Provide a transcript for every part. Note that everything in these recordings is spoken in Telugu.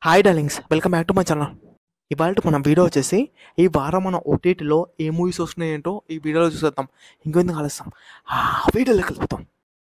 hi darlings welcome back to my channel ఇవాళ మన వీడియో వచ్చేసి ఈ వారం మన ఓటీటీలో ఏ మూవీస్ వస్తున్నాయి ఏంటో ఈ వీడియోలో చూసేద్దాం ఇంకెందుకు కలుస్తాం ఆ వీడియోలోకి వెళ్ళిపోతాం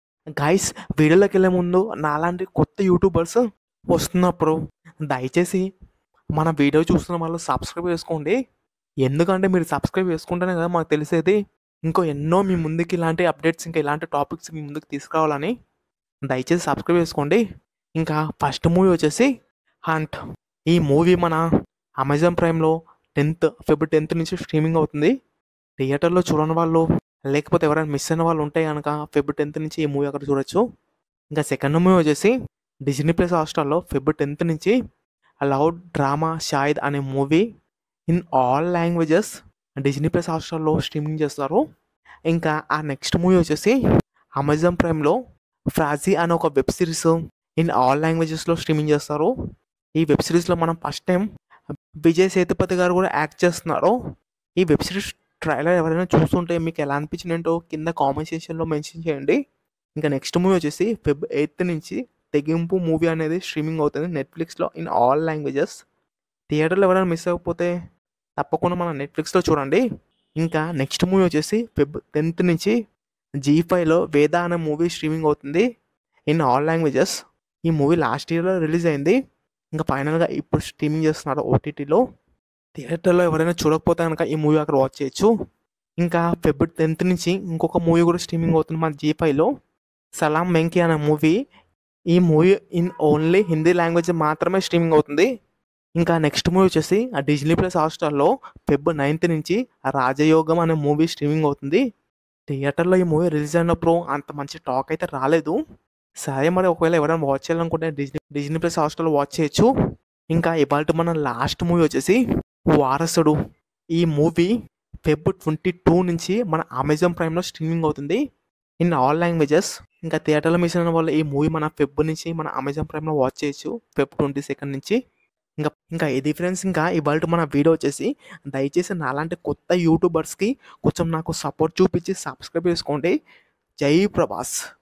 గైస్ వీడియోలోకి వెళ్ళే ముందు నాలాంటి కొత్త యూట్యూబర్స్ వస్తున్నప్పుడు దయచేసి మన వీడియో చూస్తున్న వాళ్ళు సబ్స్క్రైబ్ చేసుకోండి ఎందుకంటే మీరు సబ్స్క్రైబ్ చేసుకుంటేనే కదా మాకు తెలిసేది ఇంకో ఎన్నో మీ ముందుకి ఇలాంటి అప్డేట్స్ ఇంకా ఇలాంటి టాపిక్స్ మీ ముందుకు తీసుకురావాలని దయచేసి సబ్స్క్రైబ్ చేసుకోండి ఇంకా ఫస్ట్ మూవీ వచ్చేసి హంట్ ఈ మూవీ మన అమెజాన్ ప్రైమ్లో టెన్త్ ఫిబ్రవరి టెన్త్ నుంచి స్ట్రీమింగ్ అవుతుంది థియేటర్లో చూడని వాళ్ళు లేకపోతే ఎవరైనా మిస్ అయిన వాళ్ళు ఉంటే కనుక ఫిబ్రవరి టెన్త్ నుంచి ఈ మూవీ అక్కడ చూడొచ్చు ఇంకా సెకండ్ మూవీ వచ్చేసి డిజ్నీ ప్లస్ హాస్టల్లో ఫిబ్రవరి టెన్త్ నుంచి లౌడ్ డ్రామా షాయిద్ అనే movie in all languages Disney plus హాస్టల్లో స్ట్రీమింగ్ చేస్తారు ఇంకా ఆ నెక్స్ట్ మూవీ వచ్చేసి అమెజాన్ ప్రైమ్లో ఫ్రాజీ అనే ఒక వెబ్ సిరీస్ ఇన్ ఆల్ లాంగ్వేజెస్లో స్ట్రీమింగ్ చేస్తారు ఈ వెబ్ సిరీస్లో మనం ఫస్ట్ టైం విజయ్ సేతుపతి గారు కూడా యాక్ట్ చేస్తున్నారు ఈ వెబ్ సిరీస్ ట్రైలర్ ఎవరైనా చూస్తుంటే మీకు ఎలా అనిపించింది ఏంటో కింద కామెంట్ సెక్షన్లో మెన్షన్ చేయండి ఇంకా నెక్స్ట్ మూవీ వచ్చేసి ఫెబ్ ఎయిత్ నుంచి తెగింపు మూవీ అనేది స్ట్రీమింగ్ అవుతుంది నెట్ఫ్లిక్స్లో ఇన్ ఆల్ లాంగ్వేజెస్ థియేటర్లో ఎవరైనా మిస్ అవ్వకపోతే తప్పకుండా మన నెట్ఫ్లిక్స్లో చూడండి ఇంకా నెక్స్ట్ మూవీ వచ్చేసి ఫెబ్ టెన్త్ నుంచి జీ ఫైవ్లో వేద అనే మూవీ స్ట్రీమింగ్ అవుతుంది ఇన్ ఆల్ లాంగ్వేజెస్ ఈ మూవీ లాస్ట్ ఇయర్లో రిలీజ్ అయింది ఇంకా ఫైనల్గా ఇప్పుడు స్ట్రీమింగ్ చేస్తున్నారు ఓటీటీలో థియేటర్లో ఎవరైనా చూడకపోతే కనుక ఈ మూవీ అక్కడ వాచ్ చేయొచ్చు ఇంకా ఫిబ్రవరి టెన్త్ నుంచి ఇంకొక మూవీ కూడా స్ట్రీమింగ్ అవుతుంది మన జీ ఫైవ్లో సలాం వెంకీ అనే మూవీ ఈ movie in only Hindi language మాత్రమే స్ట్రీమింగ్ అవుతుంది ఇంకా నెక్స్ట్ మూవీ వచ్చేసి ఆ డిజ్నీ ప్లస్ హాట్స్టార్లో ఫెబ్ నైన్త్ నుంచి రాజయోగం అనే మూవీ స్ట్రీమింగ్ అవుతుంది థియేటర్లో ఈ మూవీ రిలీజ్ అయినప్పుడు అంత మంచి టాక్ అయితే రాలేదు సరే మరి ఒకవేళ ఎవరైనా వాచ్ చేయాలనుకుంటే డిజ్నీ డిజ్నీ ప్లస్ హాస్టల్లో వాచ్ చేయొచ్చు ఇంకా ఇవాళ మన లాస్ట్ మూవీ వచ్చేసి వారసుడు ఈ మూవీ ఫెబ్ ట్వంటీ టూ నుంచి మన అమెజాన్ ప్రైమ్లో స్ట్రీమింగ్ అవుతుంది ఇన్ ఆల్ లాంగ్వేజెస్ ఇంకా థియేటర్లో మిస్ అయిన వాళ్ళు ఈ మూవీ మన ఫెబ్ నుంచి మన అమెజాన్ ప్రైమ్లో వాచ్ చేయొచ్చు ఫెబ్ ట్వంటీ సెకండ్ నుంచి ఇంకా ఇంకా ఇది ఫ్రెండ్స్ ఇంకా ఇవాళ మన వీడియో వచ్చేసి దయచేసి నాలాంటి కొత్త యూట్యూబర్స్కి కొంచెం నాకు సపోర్ట్ చూపించి సబ్స్క్రైబ్ చేసుకోండి జై ప్రభాస్